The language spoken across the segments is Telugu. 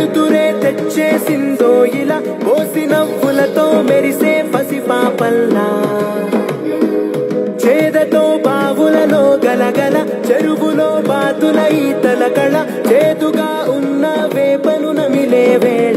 వెలుతురే తెచ్చేసిందో ఇలా పోసి నవ్వులతో మెరిసే పసి పాపల్లా చేదతో బావులలో గలగల చెరువులో బాతుల ఈతల కళ చేతుగా ఉన్న వేపను నమిలే వేళ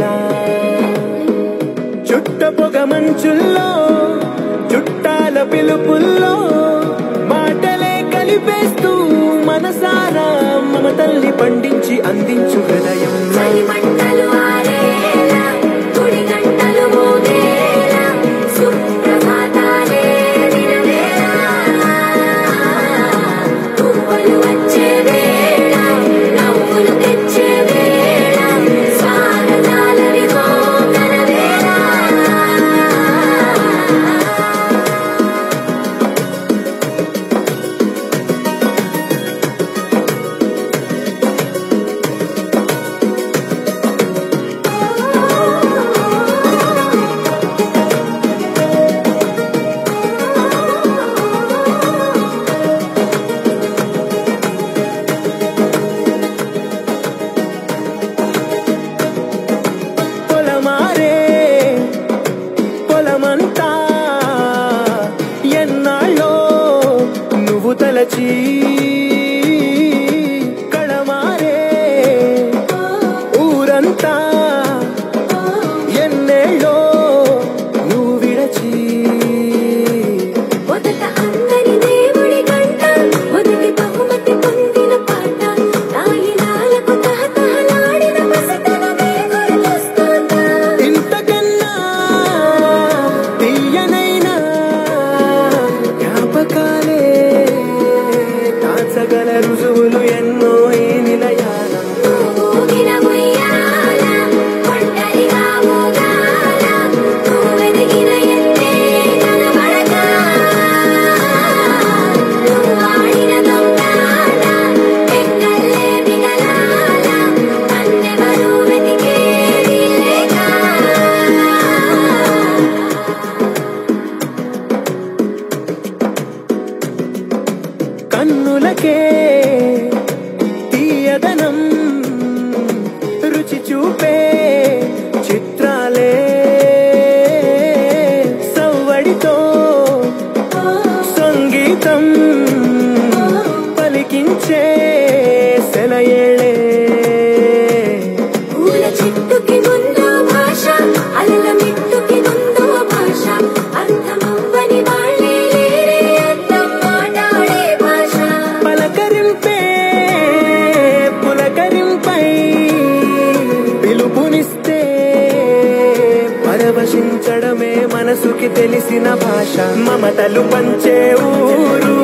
చుట్ట పొగ మంచుల్లో చుట్టాల పిలుపుల్లో మాటలే కలిపేస్తూ మనసారా మమతల్ని పండించి అందించు హృదయంలో చలి మంటలు ఆరేలా గుడి గంటలు మోగేలా సుప్రభాతాలే వినవేలా పువ్వులు వచ్చే వేళ నవ్వులు తెచ్చే వేళ సారదాలని మోగన వేళ పొలమారే పొలమంతా ఎన్నాళ్ళో నువ్వు తలచి కళమారే ఊరంతా ఎన్నేళ్ళో నువ్వు విడచి మొదట అందరి దేవుడి గంట మొదటి బహుమతి పొందిన పాట తాయిలాలకు తహతహలాడిన మసితనమే గుర్తొస్తుందా ఇంతకన్నా తీయనైనా జ్ఞాపకాలే దాచగల రుజువులు ఎన్నో ఈ నిలయాల ఊగిన ఉయ్యాల ఒంటరిగా ఊగాల నువ్వెదిగిన ఎత్తే కనబడక నువ్వాడిన దొంగాల ఎక్కల్లే మిగలాల నన్నెవరూ వెతికేది లేక కన్నులకే తీయదనం రుచి చూపే చిత్రాలే సవ్వడితో సంగీతం పలికించే సెలయేళే పూల చెట్టుకి ముందో భాష అలల మిట్టుకి ముందో భాష అర్థమవ్వని వాళ్ళే లేరే అర్థం మాట్లాడే భాష పలకరింపే పులకరింపై పిలుపునిస్తే పరవశించడమే మనసుకి తెలిసిన భాష మమతలు పంచే ఊరు